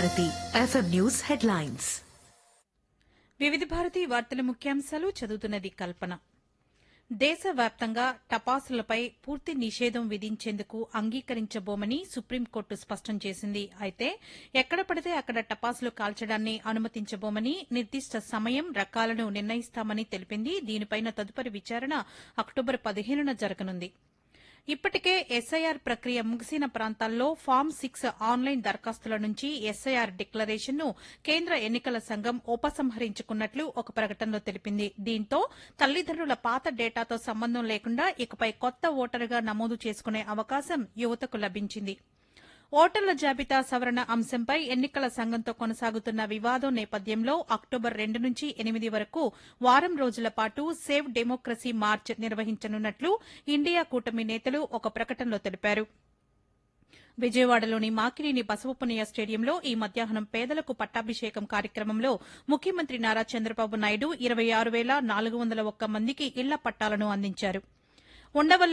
Bharati FM news headlines వివిధ భారతి వార్తల ముఖ్యాంశాలు చదువుతున్నది కల్పన దేశవ్యాప్తంగా టపాసులపై పూర్తి నిషేధం విధించేందుకు అంగీకరించబోమని సుప్రీంకోర్టు స్పష్టం చేసింది అయితే ఎక్కడ పడితే అక్కడ టపాసులు కాల్చడాన్ని అనుమతించబోమని నిర్దిష్ట సమయం రకాలను నిర్ణయిస్తామని తెలిపింది దీనిపైన తదుపరి విచారణ అక్టోబర్ పదిహేనున జరగనుంది ఇప్పటికే ఎస్ఐఆర్ ప్రక్రియ ముగిసిన ప్రాంతాల్లో ఫామ్ సిక్స్ ఆన్లైన్ దరఖాస్తుల నుంచి ఎస్ఐఆర్ డిక్లరేషన్ను కేంద్ర ఎన్నికల సంఘం ఉపసంహరించుకున్నట్లు ఒక ప్రకటనలో తెలిపింది దీంతో తల్లిదండ్రుల పాత డేటాతో సంబంధం లేకుండా ఇకపై కొత్త ఓటరుగా నమోదు చేసుకునే అవకాశం యువతకు లభించింది ఓటర్ల జాబితా సవరణ అంశంపై ఎన్నికల సంఘంతో కొనసాగుతున్న వివాదం నేపథ్యంలో అక్టోబర్ రెండు నుంచి ఎనిమిది వరకు వారం రోజుల పాటు సేవ్ డెమోక్రసీ మార్చ్ నిర్వహించనున్నట్లు ఇండియా కూటమి నేతలు ఒక ప్రకటనలో తెలిపారు విజయవాడలోని మాకినేని బసవపున్నయ్య స్టేడియంలో ఈ మధ్యాహ్నం పేదలకు పట్టాభిషేకం కార్యక్రమంలో ముఖ్యమంత్రి నారా చంద్రబాబు నాయుడు ఇరవై ఆరు వేల నాలుగు వందల ఒక్క మందికి ఇళ్ల పట్టాలను అందించారు ఉండవల్లి